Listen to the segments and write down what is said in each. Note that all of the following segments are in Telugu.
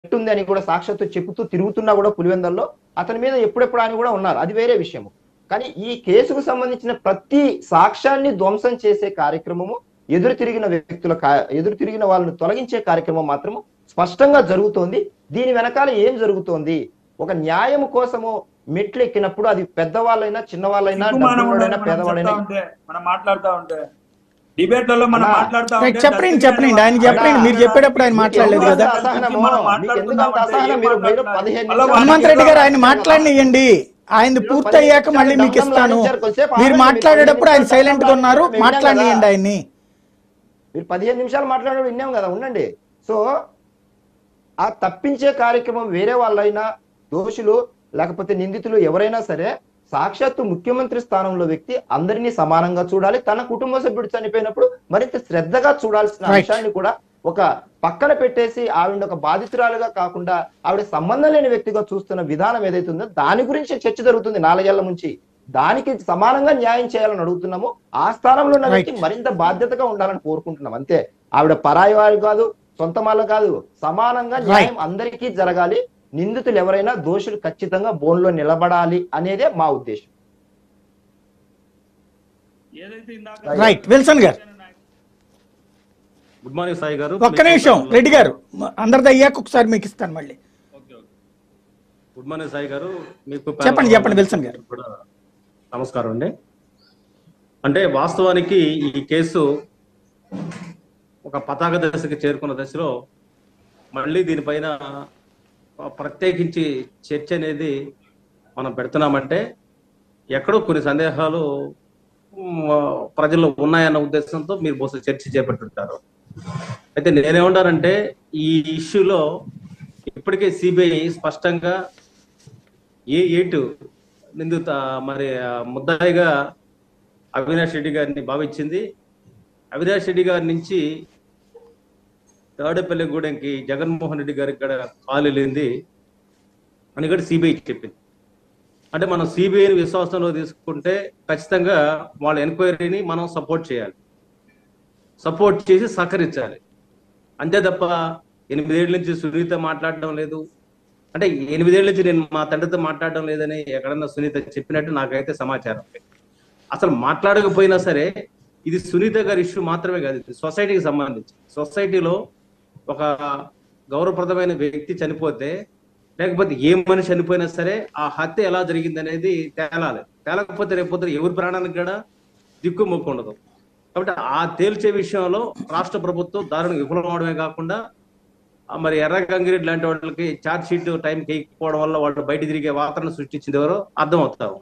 ఉంది అని కూడా సాక్షాత్తు చెబుతూ తిరుగుతున్నా కూడా పులివెందల్లో అతని మీద ఎప్పుడెప్పుడు అని కూడా ఉన్నారు అది వేరే విషయము కానీ ఈ కేసుకు సంబంధించిన ప్రతి సాక్ష్యాన్ని ధ్వంసం చేసే కార్యక్రమము ఎదురు తిరిగిన వ్యక్తుల కా- ఎదురు తిరిగిన వాళ్ళని తొలగించే కార్యక్రమం మాత్రము స్పష్టంగా జరుగుతోంది దీని వెనకాల ఏం జరుగుతోంది ఒక న్యాయం కోసము మెట్లు ఎక్కినప్పుడు అది పెద్దవాళ్ళైనా చిన్నవాళ్ళైనా సిగ్గుమానం డబ్బున్నోడైనా ఉండాలి మనం పేదవాడైనా చెప్తా ఉంటే మనం మాట్లాడుతా ఉంటే డిబేట్లలో మనం అన్నా, మాట్లాడుతా రైట్, ఉంటే చెప్పండి డస్ట్బిన్ చెప్పండి ఆయన అనే చెప్పండి మీరు మాట చెప్పేటప్పుడు ఆయన మీకు మాట్లాడలేదు ఎందుకు కదా అంత అసహనము? మనం మీకు ఎందుకు అంత మాట్లాడుతున్నామంటే అసహనం? ఏం మీరు- మీరు మాట్లాడుతున్నారు? పదిహేను మళ్ళా నిమిషాలు హనుమంత్ రెడ్డి గారు ఆయన మాట్లాడారు. మాట్లాడినియండి ఆయన పూర్తి అయ్యాక మళ్ళీ మీకు ఇస్తాను మీరు మాట్లాడేటప్పుడు ఆయన సైలెంట్ గా ఉన్నారు మాట్లాడియండి ఆయన్ని మీరు పదిహేను నిమిషాలు మాట్లాడే విన్నాం కదా ఉండండి సో ఆ తప్పించే కార్యక్రమం వేరే వాళ్ళైనా దోషులు లేకపోతే నిందితులు ఎవరైనా సరే సాక్షాత్తు ముఖ్యమంత్రి స్థానంలో వ్యక్తి అందరినీ సమానంగా చూడాలి తన కుటుంబ సభ్యుడు చనిపోయినప్పుడు మరింత శ్రద్ధగా చూడాల్సిన Right. అంశాన్ని కూడా ఒక పక్కన పెట్టేసి ఆవిడ ఒక బాధితురాలుగా కాకుండా ఆవిడ సంబంధం లేని వ్యక్తిగా చూస్తున్న విధానం ఏదైతే ఉందో దాని గురించి చర్చ జరుగుతుంది నాలుగేళ్ల నుంచి దానికి సమానంగా న్యాయం చేయాలని అడుగుతున్నాము ఆ స్థానంలో ఉన్న వ్యక్తి మరింత బాధ్యతగా ఉండాలని కోరుకుంటున్నాం అంతే ఆవిడ పరాయి వారు కాదు సొంత వాళ్ళ కాదు సమానంగా న్యాయం అందరికీ జరగాలి నిందితులు ఎవరైనా దోషులు ఖచ్చితంగా బోన్లో నిలబడాలి అనేదే మా ఉద్దేశం ఏదైతే ఇందాక రైట్ విల్సన్ గారు గుడ్ మార్నింగ్ సాయి గారు ఒక్క నిమిషం రెడ్డి గారు అందరిది అయ్యాక ఒకసారి మీకు ఇస్తాను మళ్ళీ okay okay good morning Sai గారు మీకు చెప్పండి, చెప్పండి, విల్సన్ గారు. కూడా నమస్కారం అండి అంటే వాస్తవానికి ఈ కేసు ఒక పతాక దశకి చేరుకున్న దశలో మళ్ళీ దీనిపైన ప్రత్యేకించి చర్చ అనేది మనం పెడుతున్నామంటే ఎక్కడో కొన్ని సందేహాలు మ్, ప్రజల్లో ఉన్నాయన్న ఉద్దేశంతో మీరు బహుశా చర్చ చేపట్టుంటారు అయితే నేనేమంటానంటే ఈ ఇష్యూలో ఇప్పటికే సిబిఐ స్పష్టంగా ఏ ఏటు నిందిత మరి ఆ ముద్దాయిగా అవినాష్ రెడ్డి గారిని భావించింది అవినాష్ రెడ్డి గారి నుంచి తాడేపల్లిగూడెంకి జగన్మోహన్ రెడ్డి గారికి కూడా కాలు వెళ్ళింది అని కూడా సిబిఐ చెప్పింది అంటే మనం సిబిఐని విశ్వాసంలో తీసుకుంటే ఖచ్చితంగా వాళ్ళ ఎంక్వైరీని మనం సపోర్ట్ చేయాలి సపోర్ట్ చేసి సహకరించాలి అంతే తప్ప ఎనిమిదేళ్ల నుంచి సునీత మాట్లాడడం లేదు అంటే ఎనిమిదేళ్ల నుంచి నేను మా తండ్రితో మాట్లాడడం లేదని ఎక్కడన్నా సునీత చెప్పినట్టు నాకైతే సమాచారం లేదు. అసలు మాట్లాడకపోయినా సరే ఇది సునీత గారి ఇష్యూ మాత్రమే కాదు ఇది సొసైటీకి సంబంధించి సొసైటీలో ఒక గౌరవప్రదమైన వ్యక్తి చనిపోతే లేకపోతే ఏ మనిషి చనిపోయినా సరే ఆ హత్య ఎలా జరిగింది అనేది తేలాలి తేలకపోతే రేపొద్దు ఎవరి ప్రాణానికి కూడా దిక్కు మొక్కు ఉండదు కాబట్టి ఆ తేల్చే విషయంలో రాష్ట్ర ప్రభుత్వం దారుణంగా విఫలం అవడమే కాకుండా ఆ మరి ఎర్ర గంగిరెడ్డి లాంటి వాళ్ళకి ఛార్జ్ షీట్ టైం కేయకపోవడం వల్ల వాళ్ళు బయట తిరిగే వాతావరణం సృష్టించింది ఎవరో అర్థం అవుతారు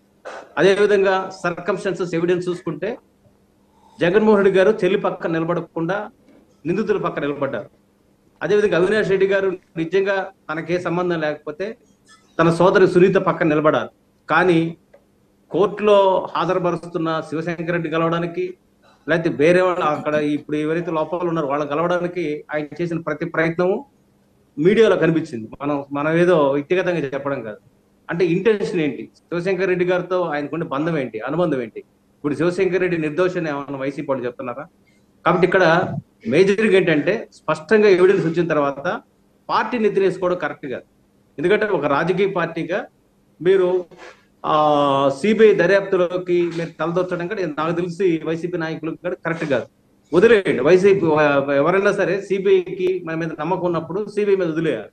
అదేవిధంగా సర్కమ్స్టెన్సెస్ ఎవిడెన్స్ చూసుకుంటే జగన్మోహన్ రెడ్డి గారు చెల్లి పక్క నిలబడకుండా నిందితుల పక్క నిలబడ్డారు అదేవిధంగా అవినాష్ రెడ్డి గారు నిజంగా తనకే సంబంధం లేకపోతే తన సోదరి సునీత పక్క నిలబడాలి కానీ కోర్టులో హాజరుపరుస్తున్న శివశంకర్ రెడ్డి కలవడానికి లేకపోతే వేరే వాళ్ళు అక్కడ ఇప్పుడు ఎవరైతే లోపాలు ఉన్నారో వాళ్ళని కలవడానికి ఆయన చేసిన ప్రతి ప్రయత్నము మీడియాలో కనిపించింది మనం మనం ఏదో వ్యక్తిగతంగా చెప్పడం కాదు అంటే ఇంటెన్షన్ ఏంటి శివశంకర్ రెడ్డి గారితో ఆయనకుండే బంధం ఏంటి అనుబంధం ఏంటి ఇప్పుడు శివశంకర్ రెడ్డి నిర్దోషని ఏమన్నా వైసీపీ వాళ్ళు చెప్తున్నారా కాబట్టి ఇక్కడ మేజర్గా ఏంటంటే స్పష్టంగా ఎవిడెన్స్ వచ్చిన తర్వాత పార్టీని ఎత్తినేసుకోవడం కరెక్ట్ కాదు ఎందుకంటే ఒక రాజకీయ పార్టీగా మీరు ఆ సిబిఐ దర్యాప్తులోకి మీరు తలదొచ్చడం కూడా నాకు తెలిసి వైసీపీ నాయకులకు కూడా కరెక్ట్ కాదు వదిలేయండి వైసీపీ ఎవరైనా సరే సిబిఐకి మన మీద నమ్మకం ఉన్నప్పుడు సిబిఐ మీద వదిలేయాలి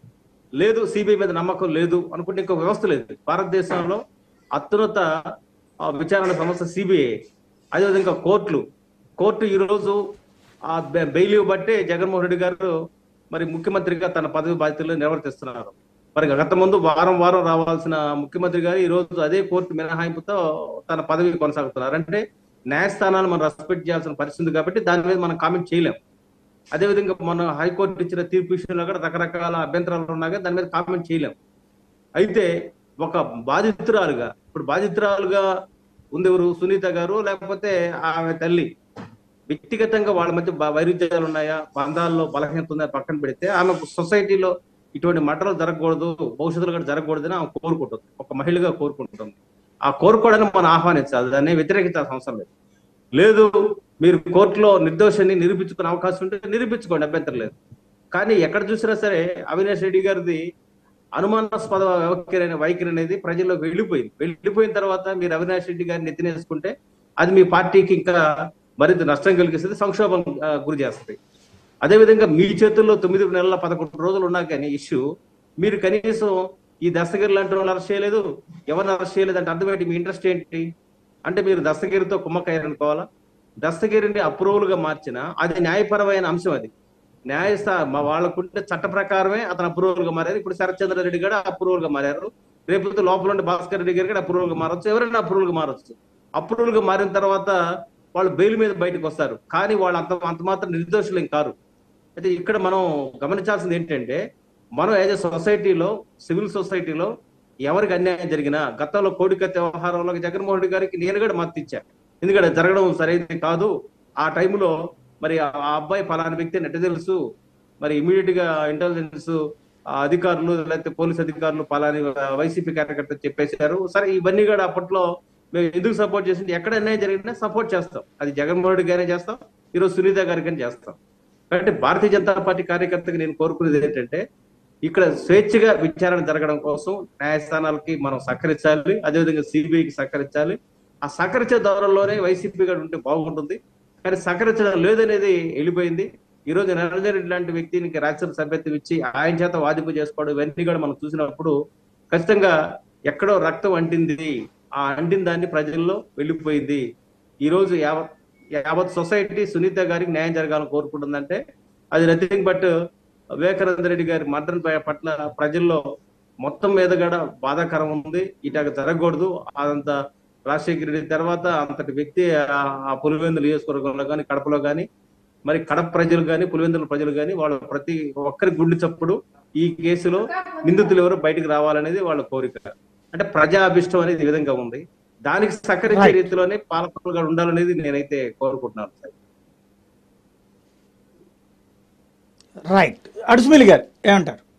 లేదు సిబిఐ మీద నమ్మకం లేదు అనుకుంటే ఇంకో వ్యవస్థ లేదు భారతదేశంలో అత్యున్నత ఆ, విచారణ సంస్థ సిబిఐ అదేవిధంగా కోర్టులు కోర్టు ఈ రోజు ఆ బె- బెయిల్ బట్టే జగన్మోహన్ రెడ్డి గారు మరి ముఖ్యమంత్రిగా తన పదవి బాధ్యతలు నిర్వర్తిస్తున్నారు మరి గత ముందు వారం వారం రావాల్సిన ముఖ్యమంత్రి గారు ఈ రోజు అదే కోర్టు మినహాయింపుతో తన పదవి కొనసాగుతున్నారు అంటే న్యాయస్థానాలు మనం రెస్పెక్ట్ చేయాల్సిన పరిస్థితి ఉంది కాబట్టి దాని మీద మనం కామెంట్ చేయలేం అదేవిధంగా మన హైకోర్టు ఇచ్చిన తీర్పు విషయంలో కూడా రకరకాల అభ్యంతరాలు ఉన్నా కానీ దాని మీద కామెంట్ చేయలేం అయితే ఒక బాధితురాలుగా ఇప్పుడు బాధితురాలుగా ఉంది ఎవరు సునీత గారు లేకపోతే ఆమె తల్లి వ్యక్తిగతంగా వాళ్ళ మధ్య బ- వైరుధ్యాలు ఉన్నాయా బంధాల్లో బలహీనత ఉందా పక్కన పెడితే ఆమె సొసైటీలో ఇటువంటి మటలు జరగకూడదు భవిష్యత్తులో కూడా జరగకూడదని ఆమె కోరుకుంటుంది ఒక మహిళగా కోరుకుంటుంది ఆ కోరుకోవడాన్ని మనం ఆహ్వానించాలి దాన్ని వ్యతిరేకించాల్సిన అవసరం లేదు లేదు మీరు కోర్టులో నిర్దోషాన్ని నిరూపించుకునే అవకాశం ఉంటే నిరూపించుకోండి అభ్యంతరం లేదు కానీ ఎక్కడ చూసినా సరే అవినాష్ రెడ్డి గారిది అనుమానాస్పద వైఖరి వైఖరి అనేది ప్రజల్లోకి వెళ్ళిపోయింది వెళ్ళిపోయిన తర్వాత మీరు అవినాష్ రెడ్డి గారిని ఎత్తినేసుకుంటే అది మీ పార్టీకి ఇంకా మరింత నష్టం కలిగిస్తుంది సంక్షోభం ఆ, గురి చేస్తుంది అదేవిధంగా మీ చేతుల్లో తొమ్మిది నెలల పదకొండు రోజులు ఉన్నా కానీ ఇష్యూ మీరు కనీసం ఈ దస్తగిరి లాంటి వాళ్ళు అరెస్ట్ చేయలేదు ఎవరిని అరెస్ట్ చేయలేదు అంటే అర్థం ఏంటి మీ ఇంట్రెస్ట్ ఏంటి అంటే మీరు దస్తగిరితో కుమ్మక్కయ్యారనుకోవాలా దస్తగిరిని అప్రూవల్ గా మార్చిన అది న్యాయపరమైన అంశం అది న్యాయస్థా మా వాళ్ళకుంటే చట్ట ప్రకారమే అతను అప్రూవల్ గా మారారు ఇప్పుడు శరత్చంద్ర రెడ్డి గారు అప్రూవల్ గా మారారు రేపు లోపల ఉండే భాస్కర్ రెడ్డి గారు కూడా అప్రూవల్ గా మారచ్చు ఎవరైనా అప్రూవల్ గా మారచ్చు అప్రూవల్ గా మారిన తర్వాత వాళ్ళు బెయిల్ మీద బయటకు వస్తారు కానీ వాళ్ళు అంత అంత మాత్రం నిర్దోషులేం కారు అయితే ఇక్కడ మనం గమనించాల్సింది ఏంటంటే మనం యాజ్ ఎ సొసైటీలో సివిల్ సొసైటీలో ఎవరికి అన్యాయం జరిగినా గతంలో కోడికత్తి వ్యవహారంలో జగన్మోహన్ రెడ్డి గారికి నేను కూడా మద్దతు ఇచ్చా ఎందుకంటే అది జరగడం సరైనది కాదు ఆ టైంలో మరి ఆ ఆ అబ్బాయి ఫలానా వ్యక్తి అని ఎట్ట తెలుసు మరి ఇమీడియట్ గా ఇంటెలిజెన్స్ అధికారులు లేకపోతే పోలీస్ అధికారులు పలాని వైసీపీ కార్యకర్త చెప్పేశారు సరే ఇవన్నీ కూడా అప్పట్లో మేము ఎందుకు సపోర్ట్ చేసింది ఎక్కడ అన్యాయం జరిగినా సపోర్ట్ చేస్తాం అది జగన్మోహన్ రెడ్డి గానే చేస్తాం ఈరోజు సునీత గారికి చేస్తాం కాబట్టి భారతీయ జనతా పార్టీ కార్యకర్తకి నేను కోరుకునేది ఏంటంటే ఇక్కడ స్వేచ్ఛగా విచారణ జరగడం కోసం న్యాయస్థానాలకి మనం సహకరించాలి అదేవిధంగా సిబిఐకి సహకరించాలి ఆ సహకరించే దౌరంలోనే వైసీపీ గారు ఉంటే బాగుంటుంది కానీ సహకరించడం లేదనేది వెళ్ళిపోయింది ఈ రోజు నరేందర్ రెడ్డి లాంటి వ్యక్తికి రాజ్యసభ సభ్యత్వం ఇచ్చి ఆయన చేత వాదింపు చేసుకోవడం ఇవన్నీ కూడా మనం చూసినప్పుడు ఖచ్చితంగా ఎక్కడో రక్తం అంటింది ఆ అంటిన దాన్ని ప్రజల్లో వెళ్ళిపోయింది ఈ రోజు యావత్ యావత్ సొసైటీ సునీత గారికి న్యాయం జరగాలని కోరుకుంటుందంటే అది నథింగ్ బట్ వివేకానంద రెడ్డి గారి మర్డర్ పట్ల ప్రజల్లో మొత్తం మీద కూడా బాధాకరం ఉంది ఇటాక జరగకూడదు అదంత రాజశేఖర రెడ్డి తర్వాత అంతటి వ్యక్తి ఆ- ఆ పులివెందుల నియోజకవర్గంలో కానీ కడపలో కానీ మరి కడప ప్రజలు కానీ పులివెందుల ప్రజలు కానీ వాళ్ళ ప్రతి ఒక్కరి గుండె చప్పుడు ఈ కేసులో నిందితులు ఎవరు బయటకు రావాలనేది వాళ్ళ కోరిక అంటే ప్రజా అభిష్టం అనేది ఈ విధంగా ఉంది దానికి సహకరించే Right. రీతిలోనే పాలకులుగా ఉండాలనేది నేనైతే కోరుకుంటున్నాను సార్ రైట్ అడుసుమిలి గారు ఏమంటారు